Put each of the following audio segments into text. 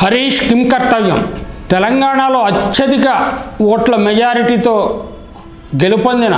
Harish Kim కర్తవ్యం తెలంగాణలో అత్యధిక ఓట్ల మెజారిటీతో గెలుపొందిన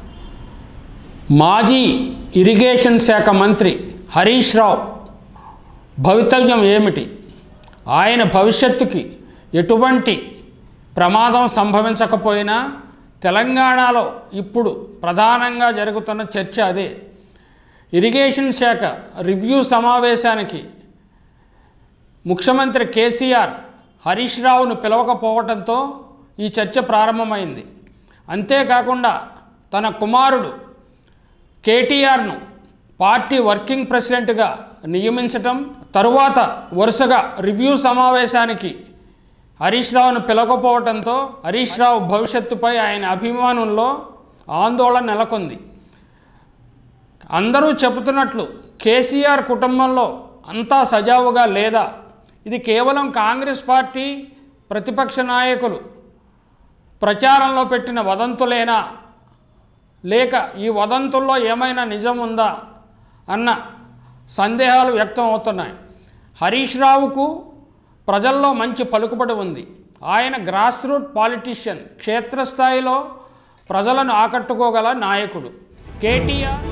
మాజీ ఇరిగేషన్ శాఖ మంత్రి హరీష్ రావు భవితవ్యం ఏమిటి ఆయన భవిష్యత్తుకి ఎటువంటి ప్రమాదం సంభవించకపోయినా తెలంగాణలో ఇప్పుడు ప్రధానంగా జరుగుతున్న చర్చ అదే ఇరిగేషన్ శాఖ రివ్యూ సమావేశానికి ముఖ్యమంత్రి కేసీఆర్ హరీష్ రావును పిలవకపోవడంతో ఈ చర్చ ప్రారంభమైంది అంతేకాకుండా తన కుమారుడు కేటీఆర్ను పార్టీ వర్కింగ్ ప్రెసిడెంట్గా నియమించటం తరువాత వరుసగా రివ్యూ సమావేశానికి హరీష్ రావును పిలవకపోవడంతో హరీష్ రావు భవిష్యత్తుపై ఆయన అభిమానుల్లో ఆందోళన నెలకొంది అందరూ చెబుతున్నట్లు కేసీఆర్ కుటుంబంలో అంతా సజావుగా లేదా ఇది కేవలం కాంగ్రెస్ పార్టీ ప్రతిపక్ష నాయకులు ప్రచారంలో పెట్టిన వదంతులేనా లేక ఈ వదంతుల్లో ఏమైనా నిజం ఉందా అన్న సందేహాలు వ్యక్తం అవుతున్నాయి హరీష్ రావుకు ప్రజల్లో మంచి పలుకుబడి ఉంది ఆయన గ్రాస్ రూట్ పాలిటీషియన్ క్షేత్రస్థాయిలో ప్రజలను ఆకట్టుకోగల నాయకుడు కేటీఆర్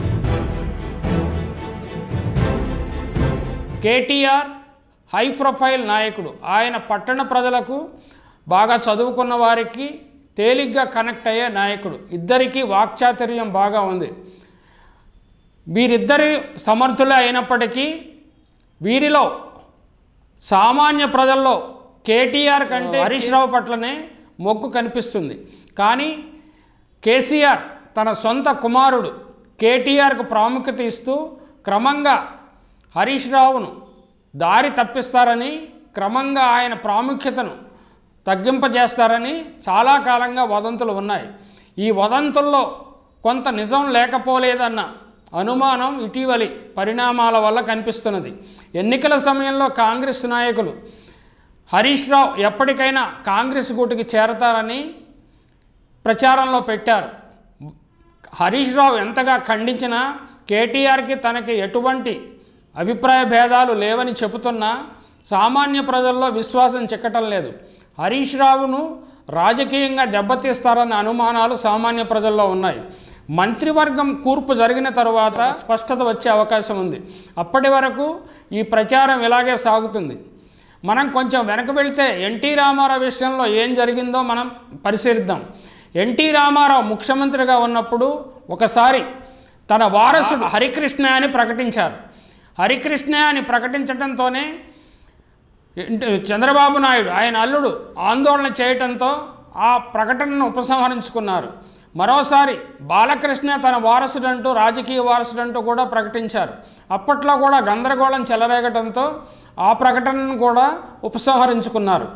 కేటీఆర్ హై ప్రొఫైల్ నాయకుడు ఆయన పట్టణ ప్రజలకు బాగా చదువుకున్న వారికి తేలిగ్గా కనెక్ట్ అయ్యే నాయకుడు ఇద్దరికీ వాక్చాతుర్యం బాగా ఉంది వీరిద్దరి సమర్థులే అయినప్పటికీ వీరిలో సామాన్య ప్రజల్లో కేటీఆర్ కంటే హరీష్ రావు పట్లనే మొగ్గు కనిపిస్తుంది కానీ కేసీఆర్ తన సొంత కుమారుడు కేటీఆర్కు ప్రాముఖ్యత ఇస్తూ క్రమంగా హరీష్ రావును దారి తప్పిస్తారని క్రమంగా ఆయన ప్రాముఖ్యతను తగ్గింపజేస్తారని చాలా కాలంగా వదంతులు ఉన్నాయి ఈ వదంతుల్లో కొంత నిజం లేకపోలేదన్న అనుమానం ఇటీవలి పరిణామాల వల్ల కనిపిస్తున్నది ఎన్నికల సమయంలో కాంగ్రెస్ నాయకులు హరీష్ రావు ఎప్పటికైనా కాంగ్రెస్ గూటికి చేరతారని ప్రచారంలో పెట్టారు హరీష్ రావు ఎంతగా ఖండించినా కేటీఆర్కి తనకి ఎటువంటి అభిప్రాయ భేదాలు లేవని చెబుతున్నా సామాన్య ప్రజల్లో విశ్వాసం చిక్కటం లేదు హరీష్ రావును రాజకీయంగా దెబ్బతీస్తారన్న అనుమానాలు సామాన్య ప్రజల్లో ఉన్నాయి మంత్రివర్గం కూర్పు జరిగిన తరువాత స్పష్టత వచ్చే అవకాశం ఉంది అప్పటి వరకు ఈ ప్రచారం ఇలాగే సాగుతుంది మనం కొంచెం వెనక వెళ్తే ఎన్టీ రామారావు విషయంలో ఏం జరిగిందో మనం పరిశీలిద్దాం ఎన్టీ రామారావు ముఖ్యమంత్రిగా ఉన్నప్పుడు ఒకసారి తన వారసుడు హరికృష్ణ అని ప్రకటించారు హరికృష్ణ అని ప్రకటించడంతోనే ఇంట- చంద్రబాబు నాయుడు ఆయన అల్లుడు ఆందోళన చేయటంతో ఆ ప్రకటనను ఉపసంహరించుకున్నారు మరోసారి బాలకృష్ణ తన వారసుడంటూ రాజకీయ వారసుడంటూ కూడా ప్రకటించారు అప్పట్లో కూడా గందరగోళం చెలరేగటంతో ఆ ప్రకటనను కూడా ఉపసంహరించుకున్నారు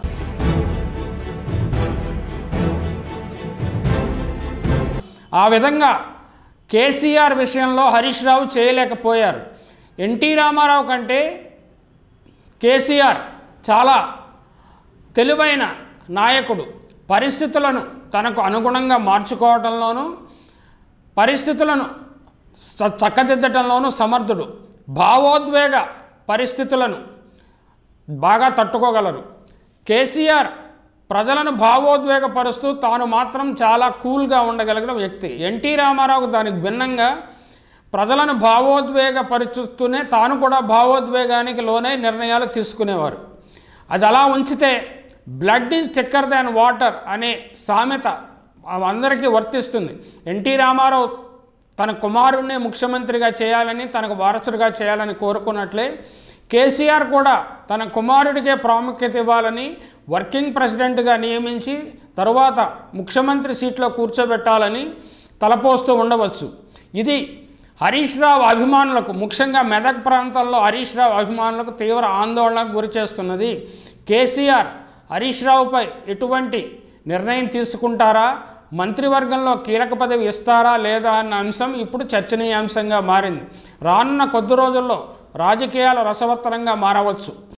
ఆ విధంగా కేసీఆర్ విషయంలో హరీష్ రావు చేయలేకపోయారు ఎన్టీ రామారావు కంటే కేసీఆర్ చాలా తెలివైన నాయకుడు పరిస్థితులను తనకు అనుగుణంగా మార్చుకోవటంలోనూ పరిస్థితులను స- చక్కదిద్దటంలోనూ సమర్థుడు భావోద్వేగ పరిస్థితులను బాగా తట్టుకోగలరు కేసీఆర్ ప్రజలను భావోద్వేగపరుస్తూ తాను మాత్రం చాలా కూల్గా ఉండగలిగిన వ్యక్తి ఎన్టీ రామారావు దానికి భిన్నంగా ప్రజలను భావోద్వేగపరుచుతూనే తాను కూడా భావోద్వేగానికి లోనే నిర్ణయాలు తీసుకునేవారు అది అలా ఉంచితే blood is thicker than water అనే సామెత అందరికీ వర్తిస్తుంది ఎన్టీ రామారావు తన కుమారుణ్ణి ముఖ్యమంత్రిగా చేయాలని తనకు వారసుడిగా చేయాలని కోరుకున్నట్లే కేసీఆర్ కూడా తన కుమారుడికే ప్రాముఖ్యత ఇవ్వాలని వర్కింగ్ ప్రెసిడెంట్గా నియమించి తరువాత ముఖ్యమంత్రి సీట్లో కూర్చోబెట్టాలని తలపోస్తూ ఉండవచ్చు ఇది హరీష్ రావు అభిమానులకు ముఖ్యంగా మెదక్ ప్రాంతంలో హరీష్ రావు అభిమానులకు తీవ్ర ఆందోళనకు గురి చేస్తున్నది కేసీఆర్ హరీష్ రావుపై ఎటువంటి నిర్ణయం తీసుకుంటారా మంత్రివర్గంలో కీలక పదవి ఇస్తారా లేదా అన్న అంశం ఇప్పుడు చర్చనీయాంశంగా మారింది రానున్న కొద్ది రోజుల్లో రాజకీయాలు రసవత్తరంగా మారవచ్చు